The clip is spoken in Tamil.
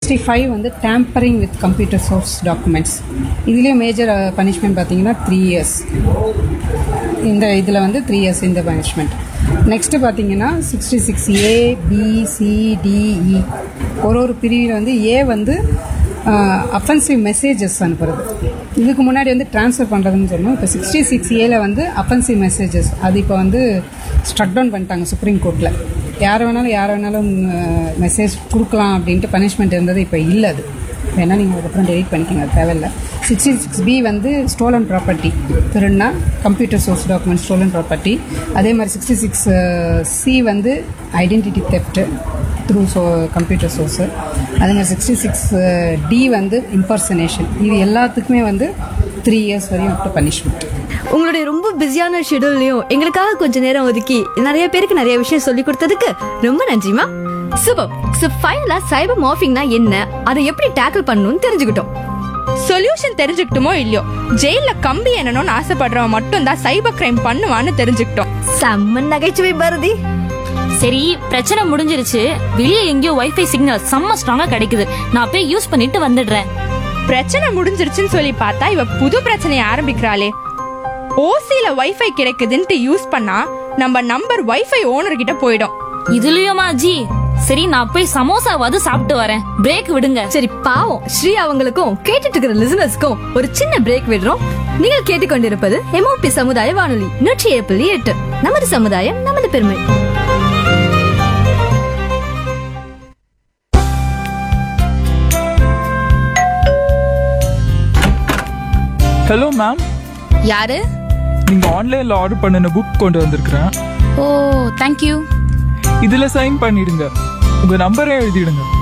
சிக்ஸ்டி ஃபைவ் வந்து tampering with computer source documents இதுலேயும் மேஜர் பனிஷ்மெண்ட் பார்த்தீங்கன்னா த்ரீ இயர்ஸ் இந்த இதில் வந்து த்ரீ இயர்ஸ் இந்த பனிஷ்மெண்ட் நெக்ஸ்ட்டு பார்த்தீங்கன்னா sixty six A B C DE ஒரு ஒரு பிரிவில் வந்து ஏ வந்து அஃபென்சிவ் மெசேஜஸ் அனுப்புறது இதுக்கு முன்னாடி வந்து ட்ரான்ஸ்ஃபர் பண்ணுறதுன்னு சொன்னோம் இப்போ சிக்ஸ்டி சிக்ஸ் ஏல வந்து அஃபென்சிவ் மெசேஜஸ் அது இப்போ வந்து ஸ்ட்ரக் டவுன் பண்ணிட்டாங்க சுப்ரீம் கோர்ட்டில் யார் வேணாலும் யார் வேணாலும் மெசேஜ் கொடுக்கலாம் அப்படின்ட்டு பனிஷ்மெண்ட் இருந்தது இப்போ இல்லை அது வேணா நீங்கள் அதுக்கப்புறம் டெலிட் பண்ணிக்கோங்க அது தேவையில்ல சிக்ஸ்டி சிக்ஸ் பி வந்து ஸ்டோலன் ப்ராப்பர்ட்டி திருன்னா computer source document stolen property அதே மாதிரி சிக்ஸ்டி சிக்ஸ் சி வந்து identity theft through so computer source அதே மாதிரி சிக்ஸ்டி சிக்ஸ் டி வந்து இம்பர்சனேஷன் இது எல்லாத்துக்குமே வந்து த்ரீ இயர்ஸ் வரையும் அப் பனிஷ்மெண்ட் உங்களுடைய ரொம்ப பிஸியான ஷெடியூல்லையும் எங்களுக்காக கொஞ்ச நேரம் ஒதுக்கி நிறைய பேருக்கு நிறைய விஷயம் சொல்லி கொடுத்ததுக்கு ரொம்ப நன்றிமா சூப்பர் சோ ஃபைனலா சைபர் மார்ஃபிங்னா என்ன அதை எப்படி டேக்கிள் பண்ணணும்னு தெரிஞ்சுக்கிட்டோம் சொல்யூஷன் தெரிஞ்சுக்கிட்டுமோ இல்லையோ ஜெயில கம்பி என்னணும்னு ஆசைப்படுறவன் மட்டும் தான் சைபர் கிரைம் பண்ணுவான்னு தெரிஞ்சுக்கிட்டோம் செம்ம நகைச்சுவை பாரதி சரி பிரச்சனை முடிஞ்சிருச்சு வெளியே எங்கேயோ வைஃபை சிக்னல் செம்ம ஸ்ட்ராங்கா கிடைக்குது நான் போய் யூஸ் பண்ணிட்டு வந்துடுறேன் பிரச்சனை முடிஞ்சிருச்சுன்னு சொல்லி பார்த்தா இவ புது பிரச்சனையை ஆரம்பிக்கிறாளே ஓசில வைஃபை கிடைக்குதுன்ட்டு யூஸ் பண்ணா நம்ம நம்பர் வைஃபை ஓனர் கிட்ட போயிடும் இதுலயுமா ஜி சரி நான் போய் சமோசாவாவது சாப்பிட்டு வரேன் பிரேக் விடுங்க சரி பாவம் ஸ்ரீ அவங்களுக்கும் கேட்டுட்டு இருக்கிற லிசனர்ஸ்க்கும் ஒரு சின்ன பிரேக் விடுறோம் நீங்கள் கேட்டுக்கொண்டிருப்பது எம்ஓபி சமுதாய வானொலி நூற்றி ஏழு புள்ளி எட்டு நமது சமுதாயம் நமது பெருமை ஹலோ மேம் யாரு நீங்க ஆன்லைன்ல ஆர்டர் பண்ணின புக் கொண்டு வந்திருக்கிறேன் ஓ தேங்க்யூ இதுல சைன் பண்ணிடுங்க உங்க நம்பரே எழுதிடுங்க